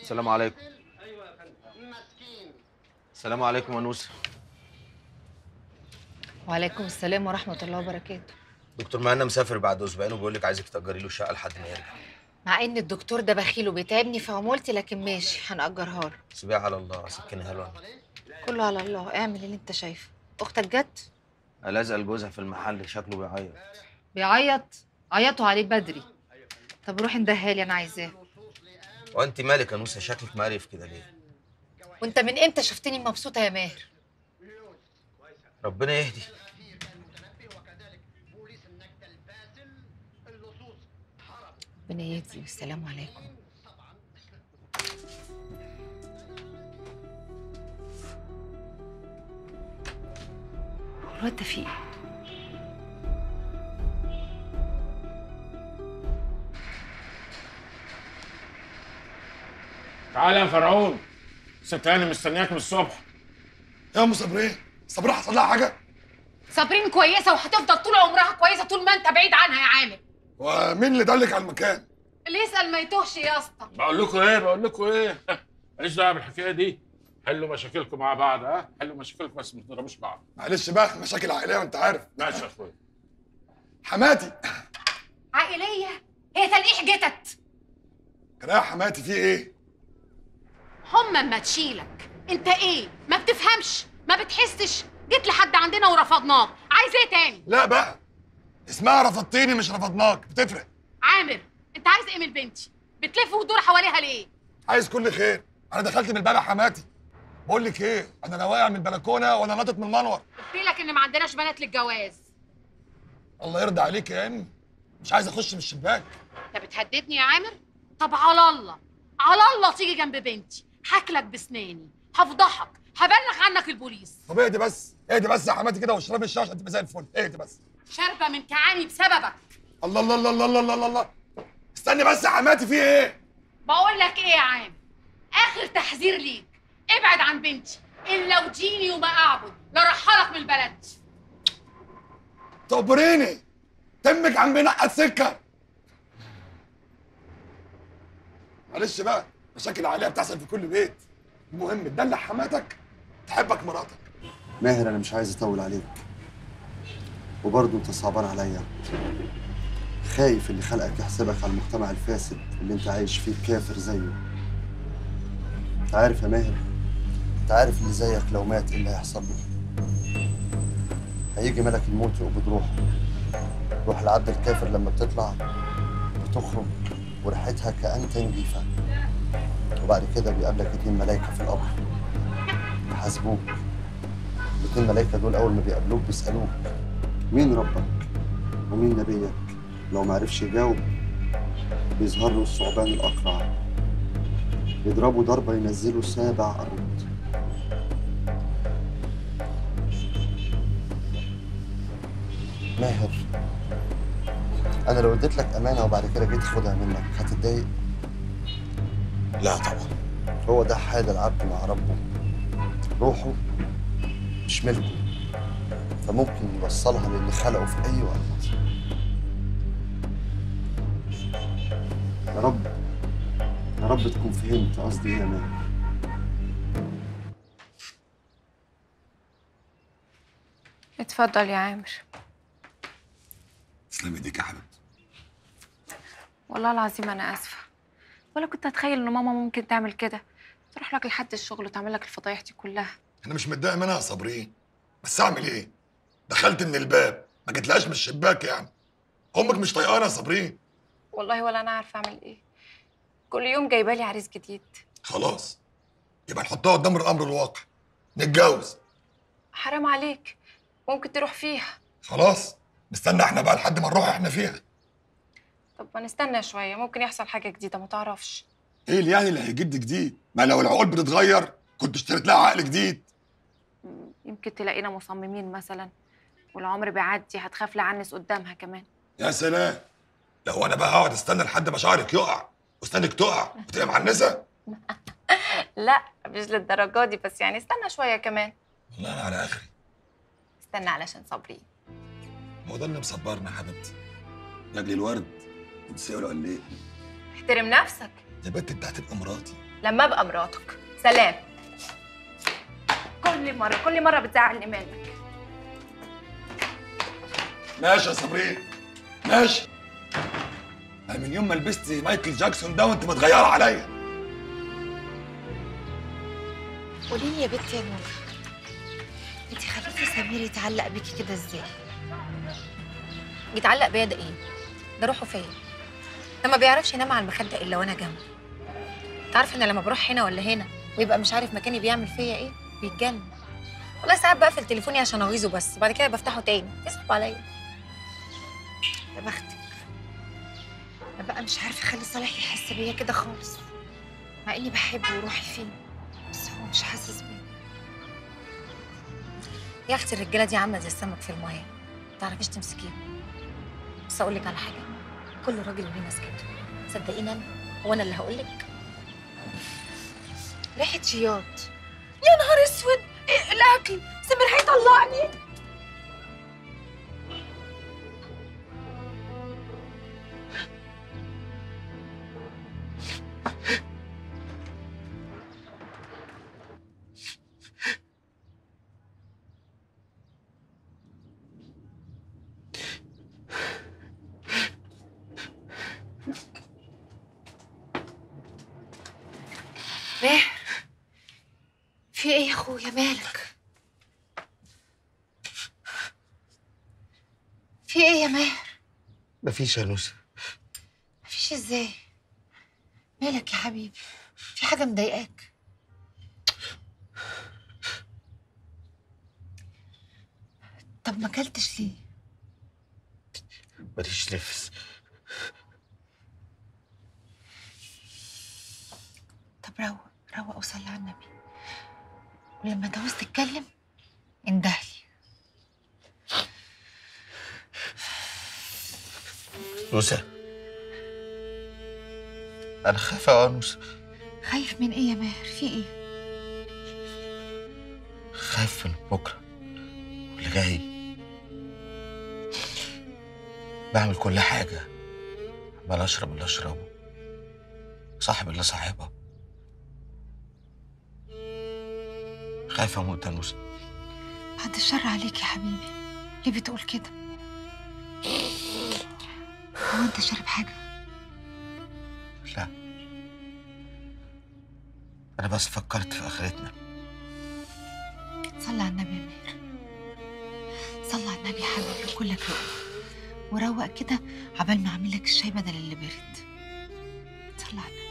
السلام عليكم السلام عليكم انوسه وعليكم السلام ورحمة الله وبركاته دكتور مهنا مسافر بعد اسبوعين وبيقول لك عايزك تأجري له شقه لحد ما يرجع مع ان الدكتور ده بخيل وبيتعبني في عمولتي لكن ماشي هنأجرها له سيبيها على الله سكنها له كله على الله اعمل اللي انت شايفه اختك جت لازقه لجوزها في المحل شكله بيعيط بيعيط عيطوا عليه بدري طب روحي اندهالي انا عايزاه وانت مالك يا نوسه شكلك مقرف كده ليه وانت من امتى شفتني مبسوطة يا ماهر ربنا يهدي ربنا يهدي والسلام عليكم الواد ده فيه ايه؟ تعالى يا فرعون ست هاني مستنياك من الصبح يا ام صبرين صبرين حصل لها حاجه صابرين كويسه وهتفضل طول عمرها كويسه طول ما انت بعيد عنها يا عامر ومين اللي دلك على المكان اللي يسال ما يتوهش يا اسطى بقول لكم ايه بقول لكم ايه ماليش دعوه بالحكايه دي حلوا مشاكلكم مع بعض ها حلوا مشاكلكم بس ما تضربوش بعض معلش بقى مشاكل عائليه وانت عارف ماشي يا اخويا حماتي عائليه هي تلقيح جتت كان يا حماتي في ايه هم اما تشيلك انت ايه ما بتفهمش ما بتحسش جيت لحد عندنا ورفضناك عايز ايه تاني لا بقى اسمها رفضتيني مش رفضناك بتفرق عامر انت عايز ايه من بنتي بتلف وتدور حواليها ليه عايز كل خير انا دخلت من الباب يا حماتي بقول لك ايه انا لا واقع من البلكونه ولا ناطط من المنور قلت لك ان ما عندناش بنات للجواز الله يرضى عليك يا امي مش عايز اخش من الشباك انت بتهددني يا عامر طب على الله على الله تيجي جنب بنتي هاكلك بسناني هفضحك هبلغ عنك البوليس طب اهدي بس اهدي بس يا حماتي كده واشربي الشاي عشان تبقى زي الفل اهدي بس شاربه من كعاني بسببك الله الله الله الله الله الله الله استني بس يا حماتي في ايه بقول لك ايه يا عام اخر تحذير ليك ابعد عن بنتي الا وديني وما اعبد لرحلك من البلد تقبريني تمك عم بينقط سكه معلش بقى مشاكل عائليه بتحصل في كل بيت المهم تدلع حماتك تحبك مراتك ماهر انا مش عايز اطول عليك وبرضه انت صعبان عليا خايف اللي خلقك يحسبك على المجتمع الفاسد اللي انت عايش فيه كافر زيه انت عارف يا ماهر انت عارف اللي زيك لو مات ايه اللي هيحصل له هيجي ملك الموت يقبض روحه روح العبد الكافر لما بتطلع بتخرج وريحتها كأنت نجيفة وبعد كده بيقابلك اتنين ملايكة في القبر يحاسبوك الاتنين ملايكة دول أول ما بيقابلوك بيسألوك مين ربك ومين نبيك لو ما عرفش يجاوب بيظهر له الثعبان الأقرع يضربه ضربة ينزله سابع أرض ماهر أنا لو اديت لك أمانة وبعد كده جيت أخدها منك هتتضايق؟ لا طبعا هو ده حال العبد مع ربه روحه مش ملكه فممكن يوصلها للي خلقه في أي وقت يا رب يا رب تكون فهمت قصدي ايه يا ماهر اتفضل يا عامر تسلم ايديك يا حبيبتي والله العظيم انا اسفه ولا كنت اتخيل ان ماما ممكن تعمل كده تروح لك لحد الشغل وتعمل لك الفضايح دي كلها انا مش متضايق منها يا صابرين بس اعمل ايه دخلت من الباب ما جيتلهاش من الشباك يعني امك مش طيقانه يا صابرين والله ولا انا عارفه اعمل ايه كل يوم جايبه لي عريس جديد خلاص يبقى نحطها قدام الامر الواقع نتجوز حرام عليك ممكن تروح فيها خلاص نستنى احنا بقى لحد ما نروح احنا فيها طب ما نستنى شويه ممكن يحصل حاجه جديده ما تعرفش ايه اللي يعني اللي هيجد جديد ما لو العقول بتتغير كنت اشتريت لها عقل جديد يمكن تلاقينا مصممين مثلا والعمر بيعدي هتخاف لعنس قدامها كمان يا سلام لو انا بقى هقعد استنى لحد ما شعرك يقع واسنانك تقع وتبقى معنسه لا مش للدرجه دي بس يعني استنى شويه كمان والله انا على اخري استنى علشان صابرين هو ده اللي مصبرنا يا حبيبتي لاجل الورد انت سايقه ولا ايه احترم نفسك يا بنت انت هتبقى مراتي لما ابقى مراتك سلام كل مره كل مره بتزعلني منك ماشي يا صابرين ماشي أنا من يوم ما لبست مايكل جاكسون ده وانت متغيره عليا قولي لي يا بنتي يا نور انت خليتي سمير يتعلق بيكي كده ازاي يتعلق بيا ده ايه؟ ده روحه فيا ده ما بيعرفش ينام على المخدة الا وانا جنبه انت عارف ان لما بروح هنا ولا هنا ويبقى مش عارف مكاني بيعمل فيا ايه بيتجنن والله ساعات بقفل تليفوني عشان اغيظه بس بعد كده بفتحه تاني يصعب عليا يا بختك انا بقى مش عارفه اخلي صالح يحس بيا كده خالص مع اني بحبه وروحي فيه بس هو مش حاسس بيا يا اختي الرجاله دي عامله زي السمك في الميه ما تعرفيش تمسكيه بس اقول لك على حاجه كل راجل وليه مسكته صدقيني انا هو انا اللي هقول لك ريحه شياط يا نهار اسود إيه الاكل سمير هيطلعني ماهر في ايه يا اخويا مالك في ايه يا ماهر مفيش يا نوسة مفيش ازاي مالك يا حبيبي في حاجه مضايقاك طب ما اكلتش ليه ماليش نفس طب روق روق وصلي على النبي ولما تعوز تتكلم اندهلي نوسة أنا خايف أوي يا نوسة خايف من ايه يا ماهر في ايه خايف من بكرة واللي جاي بعمل كل حاجة عمال أشرب اللي أشربه صاحب اللي صاحبها خايف أموت يا نوسة بعد الشر عليك يا حبيبي ليه بتقول كده هو انت شارب حاجه لا أنا بس فكرت في آخرتنا صلي على النبي يا ماهر صلي على النبي يا حبيبي كلك رؤى وروق كده عبال ما اعمل لك الشاي بدل اللي برد صلي على النبي